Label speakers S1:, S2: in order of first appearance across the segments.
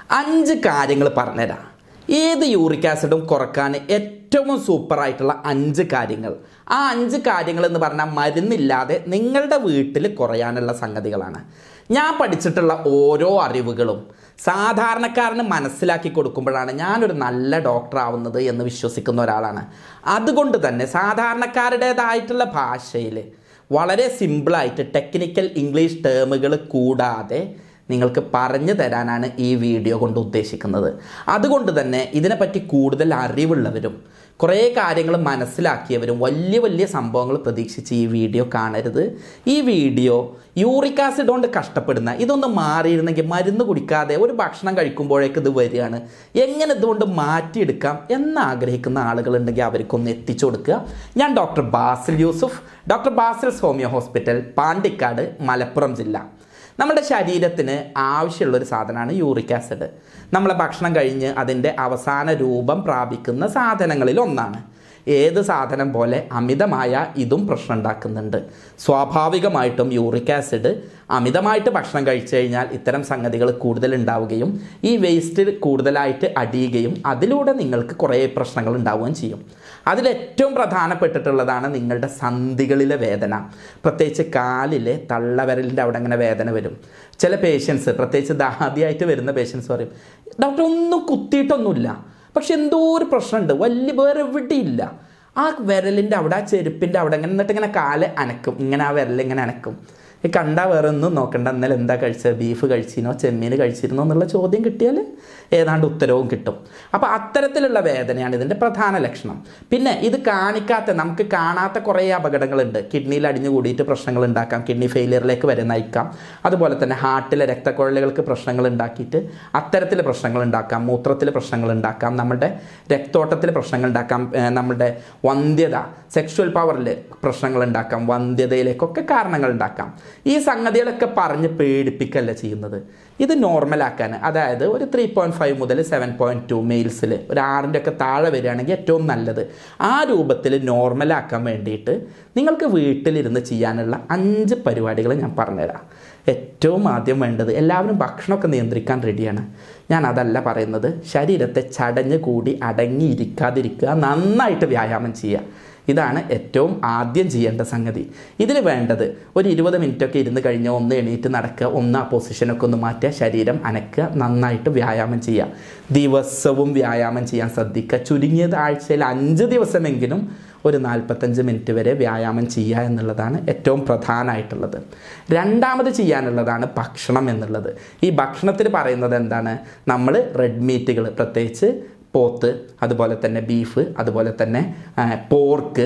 S1: അഞ്ച് കാര്യങ്ങൾ പറഞ്ഞുതരാം ഏത് യൂറിക് ആസിഡും കുറക്കാൻ ഏറ്റവും സൂപ്പറായിട്ടുള്ള അഞ്ച് കാര്യങ്ങൾ ആ അഞ്ച് കാര്യങ്ങൾ എന്ന് പറഞ്ഞാൽ മരുന്നില്ലാതെ നിങ്ങളുടെ വീട്ടിൽ കുറയാനുള്ള സംഗതികളാണ് ഞാൻ പഠിച്ചിട്ടുള്ള ഓരോ അറിവുകളും സാധാരണക്കാരന് മനസ്സിലാക്കി കൊടുക്കുമ്പോഴാണ് ഞാനൊരു നല്ല ഡോക്ടർ ആവുന്നത് എന്ന് വിശ്വസിക്കുന്ന ഒരാളാണ് അതുകൊണ്ട് തന്നെ സാധാരണക്കാരുടേതായിട്ടുള്ള ഭാഷയിൽ വളരെ സിമ്പിളായിട്ട് ടെക്നിക്കൽ ഇംഗ്ലീഷ് ടേമുകൾ കൂടാതെ നിങ്ങൾക്ക് പറഞ്ഞു തരാനാണ് ഈ വീഡിയോ കൊണ്ട് ഉദ്ദേശിക്കുന്നത് അതുകൊണ്ട് തന്നെ ഇതിനെപ്പറ്റി കൂടുതൽ അറിവുള്ളവരും കുറേ കാര്യങ്ങൾ മനസ്സിലാക്കിയവരും വലിയ വലിയ സംഭവങ്ങൾ പ്രതീക്ഷിച്ച് ഈ വീഡിയോ കാണരുത് ഈ വീഡിയോ യൂറിക് ആസിഡ് കൊണ്ട് കഷ്ടപ്പെടുന്ന ഇതൊന്ന് മാറിയിരുന്നെങ്കിൽ മരുന്ന് കുടിക്കാതെ ഒരു ഭക്ഷണം കഴിക്കുമ്പോഴേക്ക് ഇത് വരികയാണ് എങ്ങനെ ഇതുകൊണ്ട് മാറ്റിയെടുക്കാം എന്ന് ആഗ്രഹിക്കുന്ന ആളുകളുണ്ടെങ്കിൽ അവർക്കൊന്ന് എത്തിച്ചു കൊടുക്കുക ഞാൻ doctor Basil Yusuf doctor Basil's homeo hospital Pandikkad Malappuram ജില്ല നമ്മുടെ ശരീരത്തിന് ആവശ്യമുള്ള ഒരു സാധനമാണ് യൂറിക് ആസിഡ് നമ്മളെ ഭക്ഷണം കഴിഞ്ഞ് അതിൻ്റെ അവസാന രൂപം പ്രാപിക്കുന്ന സാധനങ്ങളിൽ ഒന്നാണ് ഏത് സാധനം പോലെ അമിതമായ ഇതും പ്രശ്നം ഉണ്ടാക്കുന്നുണ്ട് സ്വാഭാവികമായിട്ടും യൂറിക് ആസിഡ് അമിതമായിട്ട് ഭക്ഷണം കഴിച്ചു കഴിഞ്ഞാൽ ഇത്തരം സംഗതികൾ കൂടുതൽ ഉണ്ടാവുകയും ഈ വേസ്റ്റ് കൂടുതലായിട്ട് അടിയുകയും അതിലൂടെ നിങ്ങൾക്ക് കുറേ പ്രശ്നങ്ങൾ ഉണ്ടാവുകയും ചെയ്യും അതിലേറ്റവും പ്രധാനപ്പെട്ടിട്ടുള്ളതാണ് നിങ്ങളുടെ സന്ധികളിലെ വേദന പ്രത്യേകിച്ച് കാലിലെ തള്ളവിരലിൻ്റെ അവിടെ അങ്ങനെ വേദന വരും ചില പേഷ്യൻസ് പ്രത്യേകിച്ച് ദാദ്യമായിട്ട് വരുന്ന പേഷ്യൻസ് പറയും ഡോക്ടർ ഒന്നും കുത്തിയിട്ടൊന്നുമില്ല പക്ഷെ എന്തോ ഒരു പ്രശ്നമുണ്ട് വലിയ വേറെ എവിടെയില്ല ആ വിരലിൻ്റെ അവിടെ ആ ചെരുപ്പിൻ്റെ അവിടെ ഇങ്ങനെ എന്നിട്ട് ഇങ്ങനെ കാല് അനക്കും ഇങ്ങനെ ആ വിരൽ ഇങ്ങനെ അനക്കും ഈ കണ്ടാ വേറെ ഒന്നും നോക്കണ്ട ഇന്നലെ എന്താ കഴിച്ചത് ബീഫ് കഴിച്ചിനോ ചെമ്മീൻ കഴിച്ചിരുന്നോ എന്നുള്ള ചോദ്യം കിട്ടിയാൽ ഏതാണ്ട് ഉത്തരവും കിട്ടും അപ്പോൾ അത്തരത്തിലുള്ള വേദനയാണ് ഇതിൻ്റെ പ്രധാന ലക്ഷണം പിന്നെ ഇത് കാണിക്കാത്ത നമുക്ക് കാണാത്ത കുറേ അപകടങ്ങളുണ്ട് കിഡ്നിയിൽ അടിഞ്ഞു കൂടിയിട്ട് പ്രശ്നങ്ങൾ ഉണ്ടാക്കാം കിഡ്നി ഫെയിലിയറിലേക്ക് വരെ നയിക്കാം അതുപോലെ തന്നെ ഹാർട്ടിലെ രക്തക്കുഴലുകൾക്ക് പ്രശ്നങ്ങൾ ഉണ്ടാക്കിയിട്ട് അത്തരത്തിൽ പ്രശ്നങ്ങൾ ഉണ്ടാക്കാം മൂത്രത്തിൽ പ്രശ്നങ്ങൾ ഉണ്ടാക്കാം നമ്മുടെ രക്തോട്ടത്തിൽ പ്രശ്നങ്ങൾ ഉണ്ടാക്കാം ഏഹ് നമ്മുടെ വന്ധ്യത സെക്ഷുവൽ പവറിൽ പ്രശ്നങ്ങൾ ഉണ്ടാക്കാം വന്ധ്യതയിലേക്കൊക്കെ കാരണങ്ങൾ ഉണ്ടാക്കാം ഈ സംഗതികളൊക്കെ പറഞ്ഞ് പേടിപ്പിക്കല്ല ചെയ്യുന്നത് ഇത് നോർമലാക്കാൻ അതായത് ഒരു ത്രീ പോയിൻറ്റ് ഫൈവ് മുതൽ സെവൻ പോയിൻറ്റ് ടു മെയിൽസിൽ ഒരു ആറിൻ്റെ ഒക്കെ താഴെ വരികയാണെങ്കിൽ ഏറ്റവും നല്ലത് ആ രൂപത്തിൽ നോർമലാക്കാൻ വേണ്ടിയിട്ട് നിങ്ങൾക്ക് വീട്ടിലിരുന്ന് ചെയ്യാനുള്ള അഞ്ച് പരിപാടികൾ ഞാൻ പറഞ്ഞുതരാം ഏറ്റവും ആദ്യം വേണ്ടത് എല്ലാവരും ഭക്ഷണമൊക്കെ നിയന്ത്രിക്കാൻ റെഡിയാണ് ഞാൻ അതല്ല പറയുന്നത് ശരീരത്തെ ചടഞ്ഞ് കൂടി അടങ്ങിയിരിക്കാതിരിക്കുക നന്നായിട്ട് വ്യായാമം ചെയ്യുക ഇതാണ് ഏറ്റവും ആദ്യം ചെയ്യേണ്ട സംഗതി ഇതിന് വേണ്ടത് ഒരു ഇരുപത് മിനിറ്റൊക്കെ ഇരുന്ന് കഴിഞ്ഞാൽ ഒന്ന് എണീറ്റ് നടക്കുക ഒന്ന് ആ പൊസിഷനൊക്കെ ഒന്ന് മാറ്റുക ശരീരം അനക്കുക നന്നായിട്ട് വ്യായാമം ചെയ്യുക ദിവസവും വ്യായാമം ചെയ്യാൻ ശ്രദ്ധിക്കുക ചുരുങ്ങിയത് ആഴ്ചയിൽ അഞ്ച് ദിവസമെങ്കിലും ഒരു നാൽപ്പത്തഞ്ച് മിനിറ്റ് വരെ വ്യായാമം ചെയ്യുക എന്നുള്ളതാണ് ഏറ്റവും പ്രധാനമായിട്ടുള്ളത് രണ്ടാമത് ചെയ്യാനുള്ളതാണ് ഭക്ഷണം എന്നുള്ളത് ഈ ഭക്ഷണത്തിൽ പറയുന്നത് എന്താണ് നമ്മൾ റെഡ് മീറ്റുകൾ പ്രത്യേകിച്ച് പോത്ത് അതുപോലെ തന്നെ ബീഫ് അതുപോലെ തന്നെ പോർക്ക്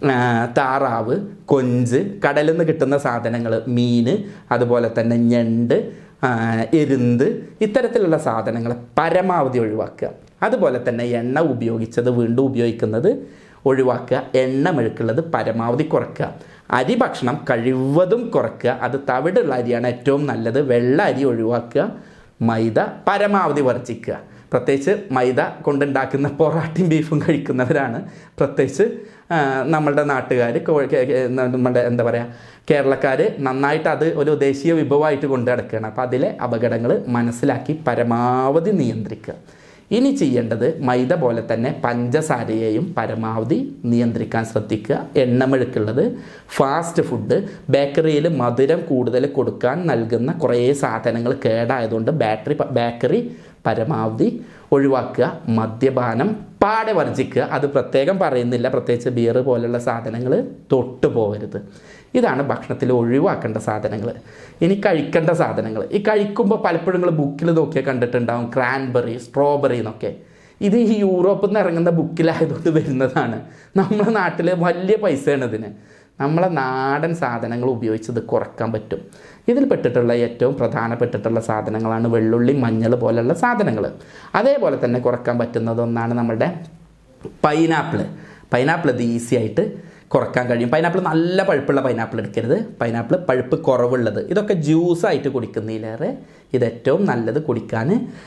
S1: താറാവ് കൊഞ്ച് കടലിൽ നിന്ന് കിട്ടുന്ന സാധനങ്ങൾ മീൻ അതുപോലെ തന്നെ ഞണ്ട് എരുന്ത് ഇത്തരത്തിലുള്ള സാധനങ്ങൾ പരമാവധി ഒഴിവാക്കുക അതുപോലെ തന്നെ എണ്ണ ഉപയോഗിച്ചത് വീണ്ടും ഉപയോഗിക്കുന്നത് ഒഴിവാക്കുക എണ്ണ മെഴുക്കുള്ളത് പരമാവധി കുറയ്ക്കുക അരി ഭക്ഷണം കഴിവതും കുറയ്ക്കുക അത് തവിടുള്ള അരിയാണ് ഏറ്റവും നല്ലത് വെള്ള അരി ഒഴിവാക്കുക മൈദ പരമാവധി വർജിക്കുക പ്രത്യേകിച്ച് മൈദ കൊണ്ടുണ്ടാക്കുന്ന പൊറാട്ടയും ബീഫും കഴിക്കുന്നവരാണ് പ്രത്യേകിച്ച് നമ്മളുടെ നാട്ടുകാർ നമ്മുടെ എന്താ പറയുക കേരളക്കാർ നന്നായിട്ട് അത് ഒരു ദേശീയ വിഭവമായിട്ട് കൊണ്ടു നടക്കുകയാണ് അപ്പോൾ അതിലെ അപകടങ്ങൾ മനസ്സിലാക്കി പരമാവധി നിയന്ത്രിക്കുക ഇനി ചെയ്യേണ്ടത് മൈദ പോലെ തന്നെ പഞ്ചസാരയെയും പരമാവധി നിയന്ത്രിക്കാൻ ശ്രദ്ധിക്കുക എണ്ണമെഴുക്കുള്ളത് ഫാസ്റ്റ് ഫുഡ് ബേക്കറിയിൽ മധുരം കൂടുതൽ കൊടുക്കാൻ നൽകുന്ന കുറേ സാധനങ്ങൾ കേടായതുകൊണ്ട് ബാറ്ററി ബേക്കറി പരമാവധി ഒഴിവാക്കുക മദ്യപാനം പാടെ വർജിക്കുക അത് പ്രത്യേകം പറയുന്നില്ല പ്രത്യേകിച്ച് ബിയർ പോലുള്ള സാധനങ്ങൾ തൊട്ടു പോകരുത് ഇതാണ് ഭക്ഷണത്തിൽ ഒഴിവാക്കേണ്ട സാധനങ്ങൾ ഇനി കഴിക്കേണ്ട സാധനങ്ങൾ ഈ കഴിക്കുമ്പോൾ പലപ്പോഴും നിങ്ങൾ ബുക്കിൽ നോക്കിയാൽ കണ്ടിട്ടുണ്ടാവും ക്രാൻബെറി സ്ട്രോബെറി എന്നൊക്കെ ഇത് ഈ യൂറോപ്പിൽ നിന്ന് ഇറങ്ങുന്ന ബുക്കിലായതുകൊണ്ട് വരുന്നതാണ് നമ്മുടെ നാട്ടിൽ വലിയ പൈസയാണ് ഇതിന് നമ്മളെ നാടൻ സാധനങ്ങൾ ഉപയോഗിച്ചത് കുറക്കാൻ പറ്റും ഇതിൽ പെട്ടിട്ടുള്ള ഏറ്റവും പ്രധാനപ്പെട്ടിട്ടുള്ള സാധനങ്ങളാണ് വെള്ളുള്ളി മഞ്ഞൾ പോലുള്ള സാധനങ്ങൾ അതേപോലെ തന്നെ കുറക്കാൻ പറ്റുന്നത് ഒന്നാണ് നമ്മുടെ പൈനാപ്പിൾ പൈനാപ്പിൾ ഇത് ഈസി ആയിട്ട് കുറക്കാൻ കഴിയും പൈനാപ്പിൾ നല്ല പഴുപ്പുള്ള പൈനാപ്പിൾ എടുക്കരുത് പൈനാപ്പിൾ പഴുപ്പ് കുറവുള്ളത് ഇതൊക്കെ ജ്യൂസായിട്ട് കുടിക്കുന്നതിലേറെ ഇത് ഏറ്റവും നല്ലത് കുടിക്കാൻ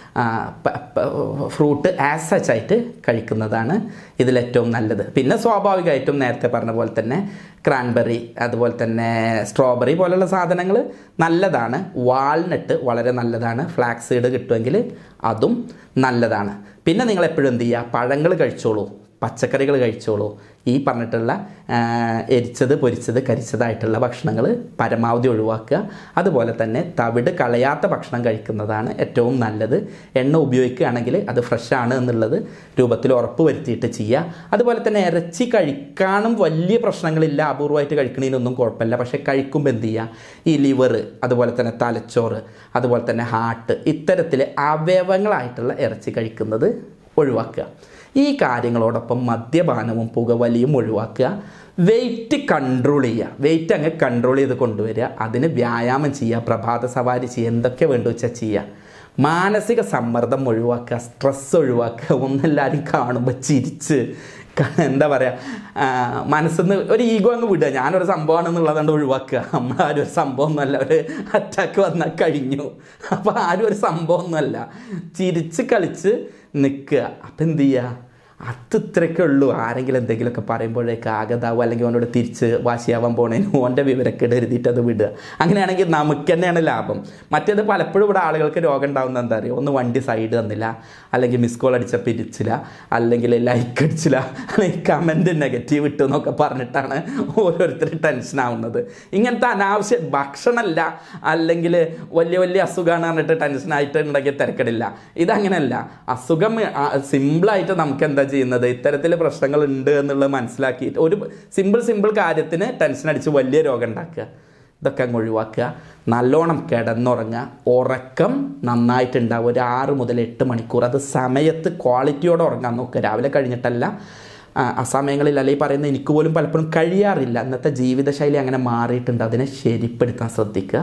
S1: ഫ്രൂട്ട് ആസ് സച്ച് ആയിട്ട് കഴിക്കുന്നതാണ് ഇതിലേറ്റവും നല്ലത് പിന്നെ സ്വാഭാവികമായിട്ടും നേരത്തെ പറഞ്ഞ പോലെ തന്നെ ക്രാൻബെറി അതുപോലെ തന്നെ സ്ട്രോബെറി പോലുള്ള സാധനങ്ങൾ നല്ലതാണ് വാൾനട്ട് വളരെ നല്ലതാണ് ഫ്ലാക്സ് സീഡ് കിട്ടുമെങ്കിൽ അതും നല്ലതാണ് പിന്നെ നിങ്ങൾ എപ്പോഴും എന്ത് ചെയ്യുക പഴങ്ങൾ കഴിച്ചോളൂ പച്ചക്കറികൾ കഴിച്ചോളൂ ഈ പറഞ്ഞിട്ടുള്ള ആ, എരിച്ചത് പൊരിച്ചത് കരിച്ചതായിട്ടുള്ള ഭക്ഷണങ്ങൾ പരമാവധി ഒഴിവാക്കുക അതുപോലെ തന്നെ തവിട് കളയാത്ത ഭക്ഷണം കഴിക്കുന്നതാണ് ഏറ്റവും നല്ലത് എണ്ണ ഉപയോഗിക്കുകയാണെങ്കിൽ അത് ഫ്രഷ് ആണ് എന്നുള്ളത് രൂപത്തിൽ ഉറപ്പ് വരുത്തിയിട്ട് ചെയ്യുക അതുപോലെ തന്നെ ഇറച്ചി കഴിക്കാനും വലിയ പ്രശ്നങ്ങളില്ല അപൂർവമായിട്ട് കഴിക്കണതിനൊന്നും കുഴപ്പമില്ല പക്ഷേ കഴിക്കുമ്പോൾ എന്ത് ചെയ്യുക ഈ ലിവർ അതുപോലെ തന്നെ തലച്ചോറ് അതുപോലെ തന്നെ ഹാർട്ട് ഇത്തരത്തിൽ അവയവങ്ങളായിട്ടുള്ള ഇറച്ചി കഴിക്കുന്നത് ഒഴിവാക്കുക ഈ കാര്യങ്ങളോടൊപ്പം മദ്യപാനവും പുകവലിയും ഒഴിവാക്കുക വെയിറ്റ് കൺട്രോൾ ചെയ്യുക വെയിറ്റ് അങ്ങ് കൺട്രോൾ ചെയ്ത് കൊണ്ടുവരിക അതിന് വ്യായാമം ചെയ്യുക പ്രഭാത സവാരി ചെയ്യുക എന്തൊക്കെ വേണ്ട വെച്ചാൽ ചെയ്യുക മാനസിക സമ്മർദ്ദം ഒഴിവാക്കുക സ്ട്രെസ് ഒഴിവാക്കുക ഒന്നെല്ലാവരും കാണുമ്പോൾ ചിരിച്ച് ക- എന്താ പറയുക മനസ്സിന്ന് ഒരു ഈഗോ അങ്ങ് വിടുക ഞാനൊരു സംഭവമാണെന്നുള്ളതുകൊണ്ട് ഒഴിവാക്കുക നമ്മളാരും ഒരു സംഭവമൊന്നുമല്ല ഒരു അറ്റാക്ക് വന്നാൽ കഴിഞ്ഞു അപ്പോൾ ആരും ഒരു സംഭവമൊന്നുമല്ല ചിരിച്ച് കളിച്ച് നിൽക്കുക അപ്പം എന്ത് ചെയ്യുക അത് ഇത്രയൊക്കെ ഉള്ളൂ ആരെങ്കിലും എന്തെങ്കിലുമൊക്കെ പറയുമ്പോഴേക്ക് ആഗതാവും അല്ലെങ്കിൽ അവനോട് തിരിച്ച് വാശിയാവാൻ പോണേന് ഓൻ്റെ വിവരക്കേട് എഴുതിയിട്ട് അത് വിടുക അങ്ങനെയാണെങ്കിൽ നമുക്ക് തന്നെയാണ് ലാഭം മറ്റേത് പലപ്പോഴും ഇവിടെ ആളുകൾക്ക് രോഗം ഉണ്ടാകുന്ന എന്താ അറിയോ ഒന്ന് വണ്ടി സൈഡ് തന്നില്ല അല്ലെങ്കിൽ മിസ് കോൾ അടിച്ച പിരിച്ചില്ല അല്ലെങ്കിൽ ലൈക്ക് അടിച്ചില്ല അല്ലെങ്കിൽ കമൻറ്റ് നെഗറ്റീവ് ഇട്ടു എന്നൊക്കെ പറഞ്ഞിട്ടാണ് ഓരോരുത്തർ ടെൻഷൻ ആവുന്നത് ഇങ്ങനത്തെ അനാവശ്യ ഭക്ഷണമല്ല അല്ലെങ്കിൽ വലിയ വലിയ അസുഖമാണ് പറഞ്ഞിട്ട് ടെൻഷനായിട്ട് ഉണ്ടെങ്കിൽ തിരക്കടില്ല ഇതങ്ങനെയല്ല അസുഖം സിമ്പിളായിട്ട് നമുക്ക് എന്താ ചെയ്യുന്നത് ഇത്തരത്തിൽ പ്രശ്നങ്ങൾ ഉണ്ട് എന്നുള്ളത് മനസ്സിലാക്കിയിട്ട് ഒരു സിമ്പിൾ സിമ്പിൾ കാര്യത്തിന് ടെൻഷൻ അടിച്ച് വലിയ രോഗം ഉണ്ടാക്കുക ഇതൊക്കെ അങ്ങ് ഒഴിവാക്കുക നല്ലോണം കിടന്നുറങ്ങുക ഉറക്കം നന്നായിട്ടുണ്ടാവും ഒരു ആറ് മുതൽ എട്ട് മണിക്കൂർ അത് സമയത്ത് ക്വാളിറ്റിയോടെ ഉറങ്ങാൻ നോക്കുക രാവിലെ കഴിഞ്ഞിട്ടല്ല ആ, ആ സമയങ്ങളിൽ അല്ലെങ്കിൽ പറയുന്നത് എനിക്ക് പോലും പലപ്പോഴും കഴിയാറില്ല ഇന്നത്തെ ജീവിതശൈലി അങ്ങനെ മാറിയിട്ടുണ്ട് അതിനെ ശരിപ്പെടുത്താൻ ശ്രദ്ധിക്കുക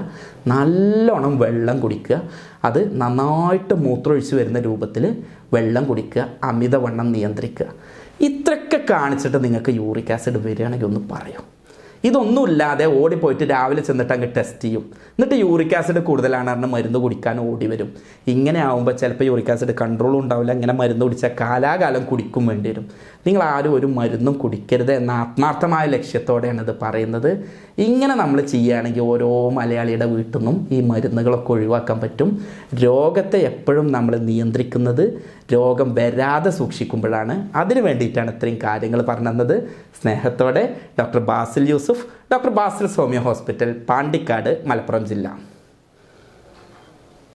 S1: നല്ലോണം വെള്ളം കുടിക്കുക അത് നന്നായിട്ട് മൂത്രമൊഴിച്ച് വരുന്ന രൂപത്തിൽ വെള്ളം കുടിക്കുക അമിതവണ്ണം നിയന്ത്രിക്കുക ഇത്രയൊക്കെ കാണിച്ചിട്ട് നിങ്ങൾക്ക് യൂറിക് ആസിഡ് വരികയാണെങ്കിൽ ഒന്ന് പറയൂ ഇതൊന്നുമില്ലാതെ ഓടിപ്പോയിട്ട് രാവിലെ ചെന്നിട്ട് അങ്ങ് ടെസ്റ്റ് ചെയ്യും എന്നിട്ട് യൂറിക് ആസിഡ് കൂടുതലാണ് പറഞ്ഞ് മരുന്ന് കുടിക്കാൻ ഓടി വരും ഇങ്ങനെ ആകുമ്പോൾ ചിലപ്പോൾ യൂറിക് ആസിഡ് കൺട്രോളും ഉണ്ടാവില്ല ഇങ്ങനെ മരുന്ന് കുടിച്ചാൽ കാലാകാലം കുടിക്കും വേണ്ടി വരും നിങ്ങൾ ആരും ഒരു മരുന്നും കുടിക്കരുത് എന്ന ആത്മാർത്ഥമായ ലക്ഷ്യത്തോടെയാണ് ഇത് പറയുന്നത് ഇങ്ങനെ നമ്മൾ ചെയ്യുകയാണെങ്കിൽ ഓരോ മലയാളിയുടെ വീട്ടിൽ നിന്നും ഈ മരുന്നുകളൊക്കെ ഒഴിവാക്കാൻ പറ്റും രോഗത്തെ എപ്പോഴും നമ്മൾ നിയന്ത്രിക്കുന്നത് രോഗം വരാതെ സൂക്ഷിക്കുമ്പോഴാണ് അതിനു വേണ്ടിയിട്ടാണ് ഇത്രയും കാര്യങ്ങൾ പറഞ്ഞു തന്നത് സ്നേഹത്തോടെ doctor Basil Yusuf doctor Basil Soumya hospital Pandikkad Malappuram ജില്ല